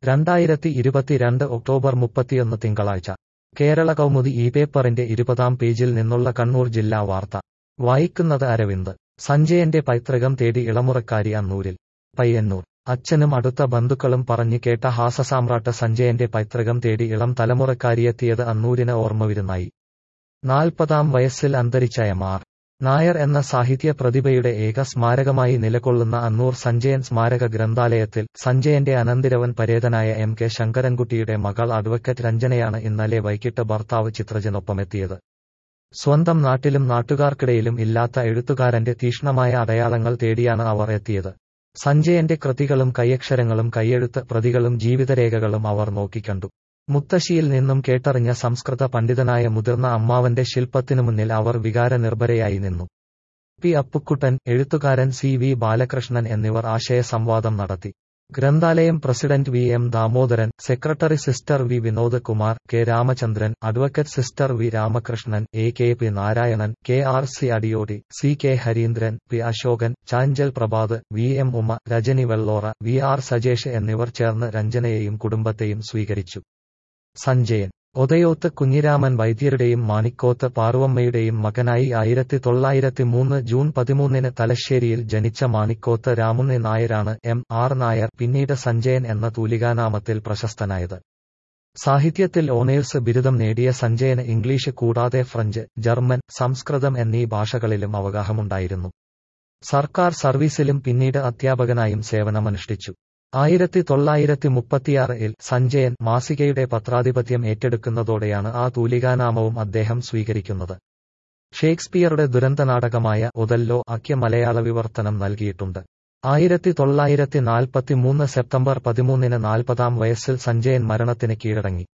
രണ്ടായിരത്തി ഇരുപത്തിരണ്ട് ഒക്ടോബർ മുപ്പത്തിയൊന്ന് തിങ്കളാഴ്ച കേരള കൗമുദി ഈ പേപ്പറിന്റെ ഇരുപതാം പേജിൽ നിന്നുള്ള കണ്ണൂർ ജില്ലാ വാർത്ത വായിക്കുന്നത് അരവിന്ദ് സഞ്ജയന്റെ പൈതൃകം തേടി ഇളമുറക്കാരി അന്നൂരിൽ പയ്യന്നൂർ അച്ഛനും അടുത്ത ബന്ധുക്കളും പറഞ്ഞു കേട്ട ഹാസസാമ്രാട്ട് സഞ്ജയന്റെ പൈതൃകം തേടി ഇളം തലമുറക്കാരിയെത്തിയത് അന്നൂരിന് ഓർമ്മവിരുന്നായി നാൽപ്പതാം വയസ്സിൽ അന്തരിച്ച എം ആർ നായർ എന്ന സാഹിത്യ പ്രതിഭയുടെ ഏക സ്മാരകമായി നിലകൊള്ളുന്ന അന്നൂർ സഞ്ജയൻ സ്മാരക ഗ്രന്ഥാലയത്തിൽ സഞ്ജയന്റെ അനന്തിരവൻ പരേതനായ എം കെ ശങ്കരൻകുട്ടിയുടെ മകൾ അഡ്വക്കറ്റ് രഞ്ജനയാണ് ഇന്നലെ വൈകിട്ട് ഭർത്താവ് ചിത്രജനൊപ്പമെത്തിയത് സ്വന്തം നാട്ടിലും നാട്ടുകാർക്കിടയിലും ഇല്ലാത്ത എഴുത്തുകാരന്റെ തീക്ഷ്ണമായ അടയാളങ്ങൾ തേടിയാണ് അവർ എത്തിയത് സഞ്ജയന്റെ കൃതികളും കൈയക്ഷരങ്ങളും കൈയെഴുത്ത് പ്രതികളും ജീവിതരേഖകളും അവർ നോക്കിക്കണ്ടു മുത്തശ്ശിയിൽ നിന്നും കേട്ടറിഞ്ഞ സംസ്കൃത പണ്ഡിതനായ മുതിർന്ന അമ്മാവന്റെ ശില്പത്തിനു മുന്നിൽ അവർ വികാരനിർഭരയായി നിന്നു പി അപ്പുക്കുട്ടൻ എഴുത്തുകാരൻ സി വി ബാലകൃഷ്ണൻ എന്നിവർ ആശയ സംവാദം നടത്തി ഗ്രന്ഥാലയം president V M Damodaran secretary sister V Vinod Kumar K Ramachandran advocate sister V Ramakrishnan A K P Narayanan K R C Adiyodi C K Harindran P Asokan Chanchal Prabhat V M Uma Rajani Vellora V R Sajesh എന്നിവർ ചേർന്ന് രഞ്ജനയെയും കുടുംബത്തെയും സ്വീകരിച്ചു സഞ്ജയൻ ഒതയോത്ത് കുഞ്ഞിരാമൻ വൈദ്യരുടെയും മാണിക്കോത്ത് പാർവമ്മയുടെയും മകനായി ആയിരത്തി തൊള്ളായിരത്തി മൂന്ന് ജൂൺ പതിമൂന്നിന് തലശ്ശേരിയിൽ ജനിച്ച മാണിക്കോത്ത് രാമുണ്ണി നായരാണ് എം ആർ നായർ പിന്നീട് സഞ്ജയൻ എന്ന തൂലികാനാമത്തിൽ പ്രശസ്തനായത് സാഹിത്യത്തിൽ ഓണേഴ്സ് ബിരുദം നേടിയ സഞ്ജയന് ഇംഗ്ലീഷ് കൂടാതെ ഫ്രഞ്ച് ജർമ്മൻ സംസ്കൃതം എന്നീ ഭാഷകളിലും അവഗാഹമുണ്ടായിരുന്നു സർക്കാർ സർവീസിലും പിന്നീട് അധ്യാപകനായും സേവനമനുഷ്ഠിച്ചു ആയിരത്തി തൊള്ളായിരത്തി മുപ്പത്തിയാറിൽ സഞ്ജയൻ മാസികയുടെ പത്രാധിപത്യം ഏറ്റെടുക്കുന്നതോടെയാണ് ആ തൂലികാനാമവും അദ്ദേഹം സ്വീകരിക്കുന്നത് ഷേക്സ്പിയറുടെ ദുരന്ത നാടകമായ ഒതല്ലോ അക്യ മലയാള വിവർത്തനം നൽകിയിട്ടുണ്ട് ആയിരത്തി തൊള്ളായിരത്തി നാൽപ്പത്തി മൂന്ന് സെപ്റ്റംബർ പതിമൂന്നിന് നാൽപ്പതാം വയസ്സിൽ സഞ്ജയൻ മരണത്തിന് കീഴടങ്ങി